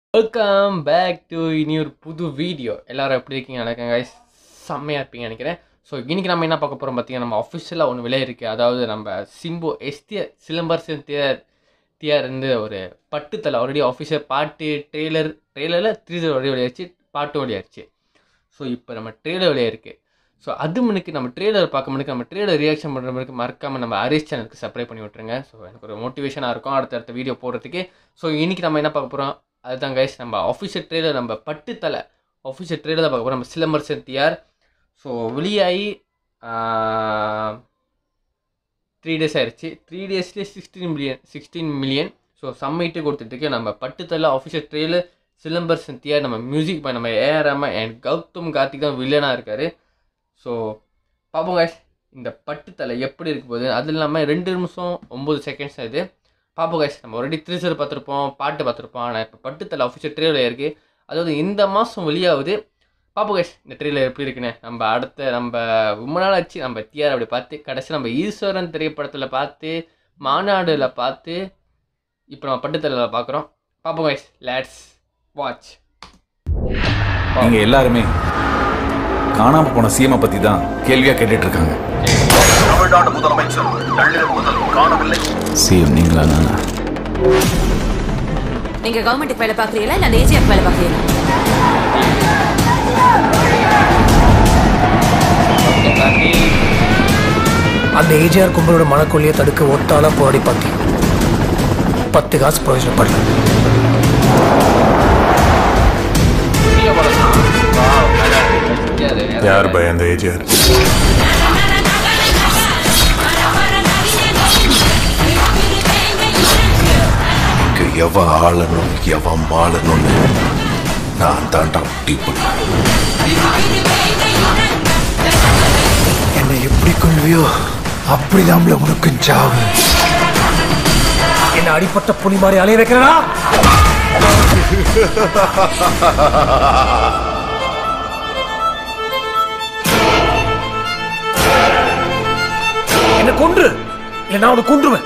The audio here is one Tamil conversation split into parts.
வெல்கம் பேக் டு இனி ஒரு புது வீடியோ எல்லாரும் எப்படி இருக்கீங்க நினைக்கிறேன் guys செம்மையாக இருப்பீங்க நினைக்கிறேன் ஸோ இன்னைக்கு நம்ம என்ன பார்க்க போகிறோம் பார்த்தீங்கன்னா நம்ம அஃபிஷியலாக ஒன்று விலை இருக்குது அதாவது நம்ம Simbu STR Silambarasan TR TR இருந்து ஒரு பட்டுத்தலை ஆல்ரெடி ஆஃபிஷியல் பாட்டு ட்ரெய்லர் ட்ரெய்லரில் த்ரீசர் வழி வெளியாச்சு பாட்டு வெளியாச்சு ஸோ இப்போ நம்ம ட்ரெய்லர் வெளியே இருக்குது ஸோ அது முன்னுக்கு நம்ம ட்ரெய்லர் பார்க்க முன்னுக்கு நம்ம ட்ரெய்லர் ரியாக்ஷன் பண்ணுற மாதிரி மறக்காமல் நம்ம ஹரிஷ் சேனலுக்கு சப்ஸ்கிரைப் பண்ணி விட்ருங்க ஸோ எனக்கு ஒரு மோட்டிவேஷனாக இருக்கும் அடுத்தடுத்த வீடியோ போடுறதுக்கு ஸோ இன்னைக்கு நம்ம என்ன பார்க்க போகிறோம் அதுதான் கைஸ் நம்ம அஃபிஷியல் ட்ரெய்லர் நம்ம பட்டுத்தலை அஃபிஷியல் ட்ரெய்லர் பார்க்க போகிறோம் நம்ம சிலம்பரசன் தியார் ஸோ வெளியாகி த்ரீ டேஸ் ஆயிடுச்சு த்ரீ டேஸ்லேயே sixteen million sixteen million so சம்மிட்டு கொடுத்துட்டு நம்ம Pathu Thala official trailer Silambarasan TR நம்ம மியூசிக் பண்ண நம்ம ஏஆராம அண்ட் கௌதம் கார்த்திக் தான் வில்லனாக இருக்கார் ஸோ பார்ப்போம் guys இந்த பட்டுத்தலை எப்படி இருக்க போகுது அது இல்லாமல் ரெண்டு நிமிஷம் ஒம்பது செகண்ட்ஸ் இது பார்ப்போம் guys நம்ம ஆல்ரெடி த்ரீசர் பார்த்துருப்போம் பாட்டு பார்த்துருப்போம் ஆனால் இப்போ பட்டுத்தலை அஃபிஷியல் ட்ரெயிலர் இருக்குது அதாவது இந்த மாதம் வெளியாகுது பார்ப்போம் guys இந்த ட்ரெயிலர் எப்படி இருக்குன்னு நம்ம அடுத்த நம்ம ரொம்ப நாள் ஆச்சு நம்ம தியார் அப்படி பார்த்து கடைசி நம்ம ஈஸ்வரன் திரைப்படத்தில் பார்த்து மாநாடுல பார்த்து இப்போ நம்ம பட்டுத்தலையில் பார்க்குறோம் பார்ப்போம் guys லேட்ஸ் வாட்ச் நீங்க எல்லாருமே காணாம போன சீமை பத்தி தான் கேள்வியா கேட்டுட்டு இருக்காங்க தமிழ்நாடு முதலமைச்சர் நள்ளிரவு முதல் காணவில்லை சிஎம் நீங்களா நானா நீங்க கவர்மெண்ட்டுக்கு வேலை பாக்குறீங்களா இல்ல அந்த ஏஜிஎஃப் வேலை பாக்குறீங்களா அந்த ஏஜிஆர் கும்பலோட மனக்கொள்ளையை தடுக்க ஒத்தாளா போராடி பார்த்தேன் பத்து காசு பிரயோஜனப்படல யார் பய அந்த ஏஜிஆர் இங்க எவ ஆளணும் எவ மாளணும்னு நான் தாண்டா முடிவு என்னை எப்படி கொள்வியோ அப்படிதான் உனக்கு சாவு என்ன அடிப்பட்ட புலி மாதிரி அலைய வைக்கிறா என்ன கொன்று இல்ல நான் உன்னை கொன்றுவேன்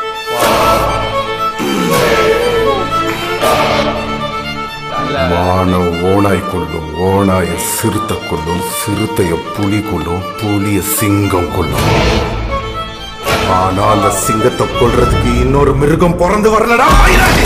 மான ஓனாய் கொள்ளும் ஓனாய சிறுத்தை கொள்ளும் சிறுத்தைய புலி கொள்ளும் புலிய சிங்கம் கொள்ளும் ஆனா அந்த சிங்கத்தை கொல்றதுக்கு இன்னொரு மிருகம் பிறந்து வரலடா மயிலாடி.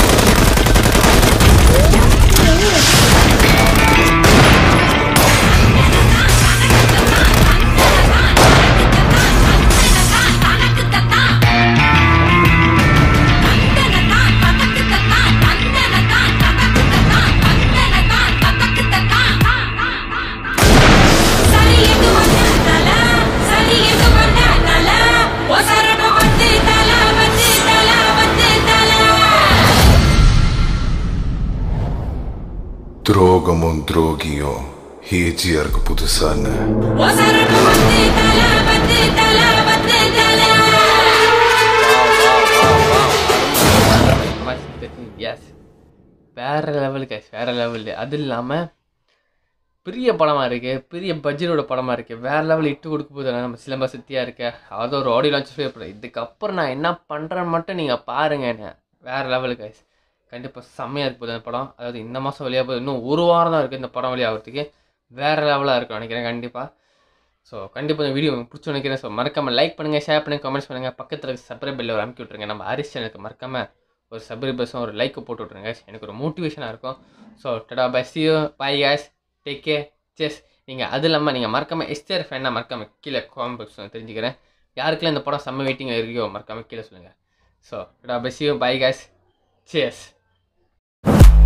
துரோகமும் துரோகியும் ஹேஜியாருக்கு புதுசான்னு எஸ் வேற லெவல் கைஸ் வேற லெவல் அது இல்லாமல் பெரிய படமாக இருக்குது பெரிய பட்ஜெட்டோட படமாக இருக்குது வேற லெவல் இட்டு கொடுக்க போது நம்ம சிலம்ப சத்தியாக இருக்க அது ஒரு ஆடியோ லான்ச் செய்யப்படும் இதுக்கப்புறம் நான் என்ன பண்ணுறேன்னு மட்டும் நீங்கள் பாருங்க என்ன வேற லெவல் கைஸ் கண்டிப்பாக செம்மையாக இருக்க போகுது அந்த படம் அதாவது இந்த மாதம் வெளியாக போகுது இன்னும் ஒரு வாரம் தான் இருக்குது இந்த படம் வெளியாகிறதுக்கு வேறு லெவலாக இருக்கும் நினைக்கிறேன் கண்டிப்பாக ஸோ கண்டிப்பாக இந்த வீடியோ உங்களுக்கு பிடிச்சி நினைக்கிறேன் ஸோ மறக்காமல் லைக் பண்ணுங்கள் ஷேர் பண்ணுங்கள் கமெண்ட்ஸ் பண்ணுங்கள் பக்கத்தில் இருக்க சப்ஸ்கிரைப் பெல்ல ஒரு அமுக்கி விட்ருங்க நம்ம ஹரிஷ் சேனலுக்கு மறக்காமல் ஒரு சப்ஸ்கிரைபர்ஸும் ஒரு லைக் போட்டு விட்ருங்க எனக்கு ஒரு மோட்டிவேஷனாக இருக்கும் ஸோ டடா பை சியோ பை கேஸ் டேக் கே செஸ் நீங்கள் அது இல்லாமல் நீங்கள் மறக்காமல் எஸ்டிஆர் ஃபேனாக மறக்காமல் கீழே காமெண்ட் பாக்ஸ் தெரிஞ்சுக்கிறேன் யாருக்கெல்லாம் இந்த படம் செம்ம வெயிட்டிங்கில் இருக்கோ மறக்காமல் கீழே சொல்லுங்கள் ஸோ டடா பை சியோ பை கேஸ் செஸ்